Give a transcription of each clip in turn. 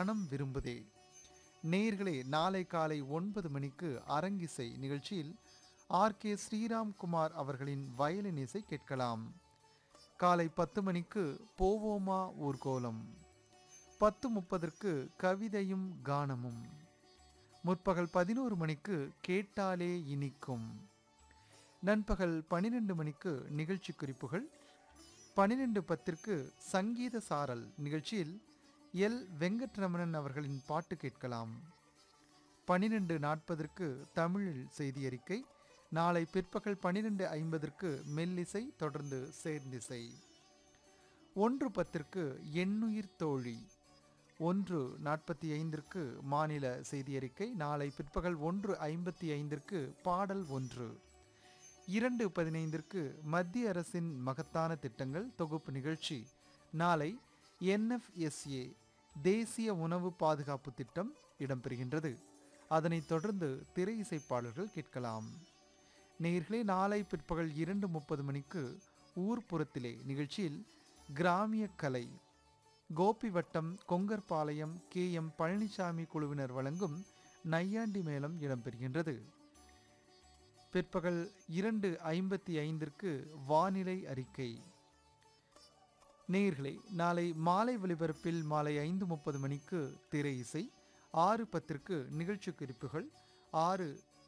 மனம் விரும்புதே நேயர்களே நாளை காலை ஒன்பது மணிக்கு அரங்கிசை நிகழ்ச்சியில் ஆர் கே ஸ்ரீராம்குமார் அவர்களின் வயலின் இசை கேட்கலாம் காலை பத்து மணிக்கு போவோமா ஊர்கோலம் பத்து முப்பதற்கு கவிதையும் கானமும் முற்பகல் பதினோரு மணிக்கு கேட்டாலே இனிக்கும் நண்பகல் பன்னிரெண்டு மணிக்கு நிகழ்ச்சி குறிப்புகள் பன்னிரெண்டு பத்திற்கு சங்கீத சாரல் நிகழ்ச்சியில் எல் வெங்கட்ரமணன் அவர்களின் பாட்டு கேட்கலாம் பன்னிரெண்டு நாற்பதற்கு தமிழில் செய்தி அறிக்கை நாளை பிற்பகல் பன்னிரெண்டு ஐம்பதற்கு மெல்லிசை தொடர்ந்து சேர்ந்திசை ஒன்று பத்திற்கு எண்ணுயிர் தோழி ஒன்று நாற்பத்தி ஐந்திற்கு மாநில செய்தி அறிக்கை நாளை பிற்பகல் ஒன்று ஐம்பத்தி ஐந்திற்கு பாடல் ஒன்று இரண்டு பதினைந்திற்கு மத்திய அரசின் மகத்தான திட்டங்கள் தொகுப்பு நிகழ்ச்சி நாளை என்எஃப்எஸ்ஏ தேசிய உணவு பாதுகாப்பு திட்டம் இடம்பெறுகின்றது அதனைத் தொடர்ந்து திரை இசைப்பாளர்கள் கேட்கலாம் நேர்களே நாளை பிற்பகல் இரண்டு முப்பது மணிக்கு ஊர்ப்புறத்திலே நிகழ்ச்சியில் கிராமிய கலை கோபிவட்டம் கொங்கர்பாளையம் கே எம் பழனிசாமி குழுவினர் வழங்கும் நையாண்டி மேளம் இடம்பெறுகின்றது பிற்பகல் இரண்டு ஐம்பத்தி ஐந்திற்கு வானிலை அறிக்கை நேயர்களே நாளை மாலை ஒலிபரப்பில் மாலை ஐந்து முப்பது மணிக்கு திரை இசை ஆறு பத்திற்கு நிகழ்ச்சி குறிப்புகள் ஆறு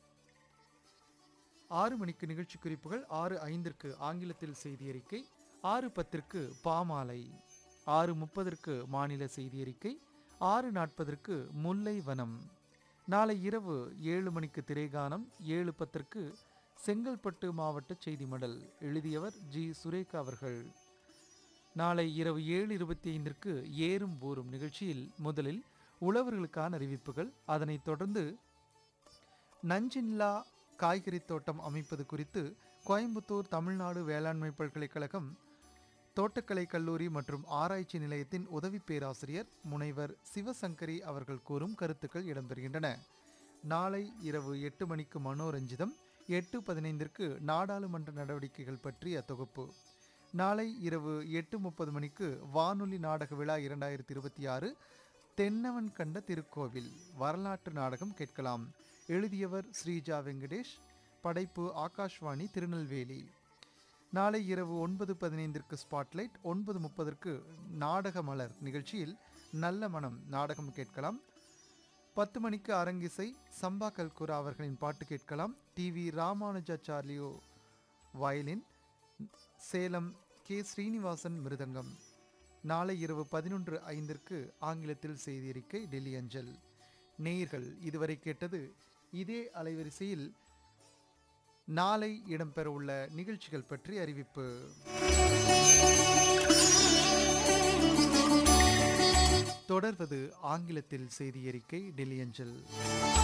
ஆறு மணிக்கு நிகழ்ச்சி குறிப்புகள் ஆறு ஐந்திற்கு ஆங்கிலத்தில் செய்தி அறிக்கை ஆறு பத்திற்கு பாமாலை ஆறு முப்பதற்கு மாநில செய்தி அறிக்கை ஆறு நாற்பதற்கு முல்லை வனம் நாளை இரவு ஏழு மணிக்கு திரைகானம் ஏழு பத்திற்கு செங்கல்பட்டு மாவட்ட செய்தி மடல் எழுதியவர் ஜி சுரேகா அவர்கள் நாளை இரவு ஏழு இருபத்தி ஐந்திற்கு ஏறும் ஊறும் நிகழ்ச்சியில் முதலில் உழவர்களுக்கான அறிவிப்புகள் அதனைத் தொடர்ந்து நஞ்சில்லா காய்கறி தோட்டம் அமைப்பது குறித்து கோயம்புத்தூர் தமிழ்நாடு வேளாண்மை பல்கலைக்கழகம் தோட்டக்கலை கல்லூரி மற்றும் ஆராய்ச்சி நிலையத்தின் உதவி பேராசிரியர் முனைவர் சிவசங்கரி அவர்கள் கூறும் கருத்துக்கள் இடம்பெறுகின்றன நாளை இரவு எட்டு மணிக்கு மனோரஞ்சிதம் எட்டு பதினைந்திற்கு நாடாளுமன்ற நடவடிக்கைகள் பற்றிய தொகுப்பு நாளை இரவு எட்டு முப்பது மணிக்கு வானொலி நாடக விழா இரண்டாயிரத்தி இருபத்தி ஆறு தென்னவன் கண்ட திருக்கோவில் வரலாற்று நாடகம் கேட்கலாம் எழுதியவர் ஸ்ரீஜா வெங்கடேஷ் படைப்பு ஆகாஷ்வாணி திருநெல்வேலி நாளை இரவு ஒன்பது பதினைந்திற்கு ஸ்பாட்லைட் ஒன்பது முப்பதற்கு நாடக மலர் நிகழ்ச்சியில் நல்ல மனம் நாடகம் கேட்கலாம் பத்து மணிக்கு அரங்கிசை சம்பா கல்குரா அவர்களின் பாட்டு கேட்கலாம் T V Ramanujacharlu violin Salem K Srinivasan mridangam நாளை இரவு பதினொன்று ஐந்திற்கு ஆங்கிலத்தில் செய்தி அறிக்கை டெல்லி அஞ்சல் நேயர்கள் இதுவரை கேட்டது இதே அலைவரிசையில் நாளை இடம்பெறவுள்ள நிகழ்ச்சிகள் பற்றி அறிவிப்பு தொடர்வது ஆங்கிலத்தில் செய்தி அறிக்கை டெல்லி அஞ்சல்